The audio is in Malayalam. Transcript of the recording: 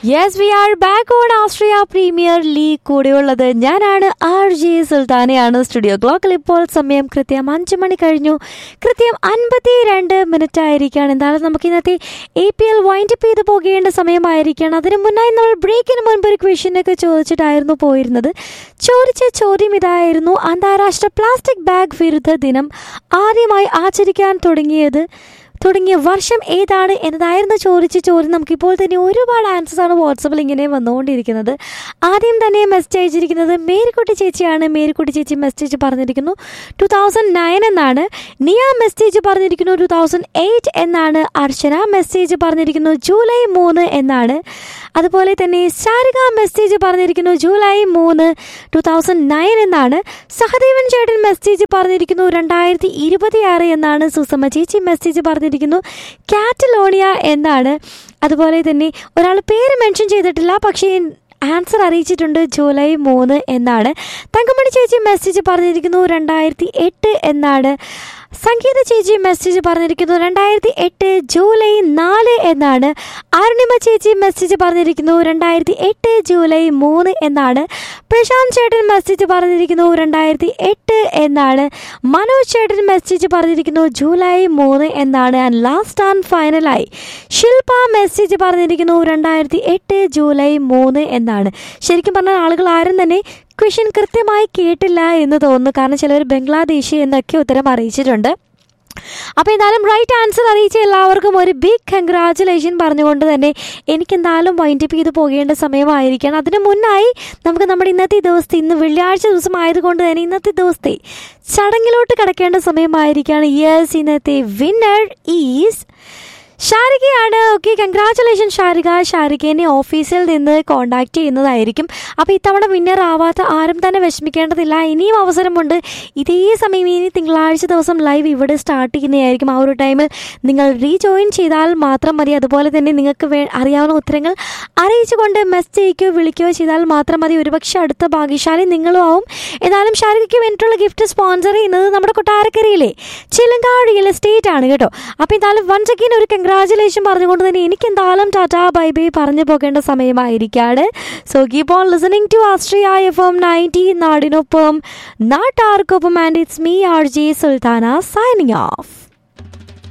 yes we are back on Astria premier league കൂടെയുള്ളത് ഞാനാണ് ആർ ജെ സുൽത്താനയാണ് സ്റ്റുഡിയോ ക്ലോക്കിൽ ഇപ്പോൾ സമയം കൃത്യം അഞ്ച് മണി കഴിഞ്ഞു കൃത്യം അൻപത്തി രണ്ട് മിനിറ്റ് ആയിരിക്കുകയാണ് എന്തായാലും നമുക്ക് ഇന്നത്തെ എ പി എൽ വൈൻഡപ്പ് ചെയ്ത് പോകേണ്ട സമയമായിരിക്കുകയാണ് അതിന് മുന്നായി നമ്മൾ ബ്രേക്കിന് മുൻപ് ഒരു ക്വസ്റ്റ്യനൊക്കെ ചോദിച്ചിട്ടായിരുന്നു പോയിരുന്നത് ചോദിച്ച ചോദ്യം ഇതായിരുന്നു അന്താരാഷ്ട്ര പ്ലാസ്റ്റിക് ബാഗ് വിരുദ്ധ ദിനം ആദ്യമായി ആചരിക്കാൻ തുടങ്ങിയത് തുടങ്ങിയ വർഷം ഏതാണ് എന്നതായിരുന്നു ചോദിച്ച ചോദ്യം നമുക്കിപ്പോൾ തന്നെ ഒരുപാട് ആൻസേഴ്സ് ആണ് വാട്സപ്പിൽ ഇങ്ങനെ വന്നുകൊണ്ടിരിക്കുന്നത് ആദ്യം തന്നെ മെസ്സേജ് അയച്ചിരിക്കുന്നത് മേരിക്കുട്ടി ചേച്ചിയാണ് മേരിക്കുട്ടി ചേച്ചി മെസ്സേജ് പറഞ്ഞിരിക്കുന്നു ടു തൗസൻഡ് നയൻ എന്നാണ് നിയ മെസ്സേജ് പറഞ്ഞിരിക്കുന്നു ടു തൗസൻഡ് എയ്റ്റ് എന്നാണ് അർച്ചന മെസ്സേജ് പറഞ്ഞിരിക്കുന്നു ജൂലൈ മൂന്ന് എന്നാണ് അതുപോലെ തന്നെ ശാരിക മെസ്സേജ് പറഞ്ഞിരിക്കുന്നു ജൂലൈ മൂന്ന് ടു തൗസൻഡ് നയൻ എന്നാണ് സഹദേവൻ ചേട്ടൻ മെസ്സേജ് പറഞ്ഞിരിക്കുന്നു രണ്ടായിരത്തി ഇരുപത്തിയാറ് എന്നാണ് സുസമ്മ ചേച്ചി മെസ്സേജ് പറഞ്ഞിരിക്കുന്നു കാറ്റലോണിയ എന്നാണ് അതുപോലെ തന്നെ ഒരാൾ പേര് മെൻഷൻ ചെയ്തിട്ടില്ല പക്ഷേ ആൻസർ അറിയിച്ചിട്ടുണ്ട് ജൂലൈ മൂന്ന് എന്നാണ് തങ്കമണി ചേച്ചി മെസ്സേജ് പറഞ്ഞിരിക്കുന്നു രണ്ടായിരത്തി എട്ട് എന്നാണ് സംഗീത ചേച്ചി മെസ്സേജ് പറഞ്ഞിരിക്കുന്നു രണ്ടായിരത്തി എട്ട് ജൂലൈ നാല് എന്നാണ് അരുണിമ ചേച്ചി മെസ്സേജ് പറഞ്ഞിരിക്കുന്നു രണ്ടായിരത്തി എട്ട് ജൂലൈ മൂന്ന് എന്നാണ് പ്രശാന്ത് ചേട്ടൻ മെസ്സേജ് പറഞ്ഞിരിക്കുന്നു രണ്ടായിരത്തി എട്ട് എന്നാണ് മനോജ് ചേട്ടൻ മെസ്സേജ് പറഞ്ഞിരിക്കുന്നു ജൂലൈ മൂന്ന് എന്നാണ് ആൻഡ് ലാസ്റ്റ് ആൻഡ് ഫൈനലായി ശില്പ മെസ്സേജ് പറഞ്ഞിരിക്കുന്നു രണ്ടായിരത്തി എട്ട് ജൂലൈ മൂന്ന് എന്നാണ് ശരിക്കും പറഞ്ഞാൽ ആളുകൾ ആരും തന്നെ ക്വസ്റ്റ്യൻ കൃത്യമായി കേട്ടില്ല എന്ന് തോന്നുന്നു കാരണം ചിലർ ബംഗ്ലാദേശി എന്നൊക്കെ ഉത്തരം അറിയിച്ചിട്ടുണ്ട് അപ്പോൾ എന്തായാലും റൈറ്റ് ആൻസർ അറിയിച്ച എല്ലാവർക്കും ഒരു ബിഗ് കൺഗ്രാറ്റുലേഷൻ പറഞ്ഞുകൊണ്ട് തന്നെ എനിക്ക് എന്തായാലും വൈൻഡപ്പ് ചെയ്ത് പോകേണ്ട സമയമായിരിക്കണം അതിന് മുന്നായി നമുക്ക് നമ്മുടെ ഇന്നത്തെ ദിവസത്തെ ഇന്ന് വെള്ളിയാഴ്ച ദിവസം ആയതുകൊണ്ട് തന്നെ ഇന്നത്തെ ദിവസത്തെ ചടങ്ങിലോട്ട് കിടക്കേണ്ട സമയമായിരിക്കുകയാണ് യെസ് ഇന്നത്തെ വിന്നർ ഈസ് ഷാരികയാണ് ഓക്കെ കൺഗ്രാറ്റുലേഷൻ ഷാരിക ഷാരികേനെ ഓഫീസിൽ നിന്ന് കോണ്ടാക്ട് ചെയ്യുന്നതായിരിക്കും അപ്പോൾ ഇത്തവണ വിന്നർ ആവാത്ത ആരും തന്നെ വിഷമിക്കേണ്ടതില്ല ഇനിയും അവസരമുണ്ട് ഇതേ സമയം ഇനി തിങ്കളാഴ്ച ദിവസം ലൈവ് ഇവിടെ സ്റ്റാർട്ട് ചെയ്യുന്നതായിരിക്കും ആ ഒരു ടൈമിൽ നിങ്ങൾ റീജോയിൻ ചെയ്താൽ മാത്രം മതി അതുപോലെ തന്നെ നിങ്ങൾക്ക് വേ അറിയാവുന്ന ഉത്തരങ്ങൾ അറിയിച്ചുകൊണ്ട് മെസ്സേജ് അയക്കുകയോ വിളിക്കുകയോ ചെയ്താൽ മാത്രം മതി ഒരുപക്ഷെ അടുത്ത ഭാഗ്യശാലി നിങ്ങളും ആവും ഏതായാലും ഷാരികയ്ക്ക് വേണ്ടിയിട്ടുള്ള ഗിഫ്റ്റ് സ്പോൺസർ ചെയ്യുന്നത് നമ്മുടെ കൊട്ടാരക്കരയിലെ ചിലങ്കാട് റിയൽ എസ്റ്റേറ്റ് ആണ് കേട്ടോ അപ്പോൾ എന്തായാലും വൺസ് അഗൈൻ ഒരു കൺഗ്രാചുലേഷൻ പറഞ്ഞുകൊണ്ട് തന്നെ എനിക്ക് എന്തായാലും ടാറ്റാ ബൈ ബൈ പറഞ്ഞു പോകേണ്ട സമയമായിരിക്കാണ് so keep on listening to Astria F M ninety നാടിനൊപ്പം നാട്ടാർക്കൊപ്പം and it's me R J Sultana signing of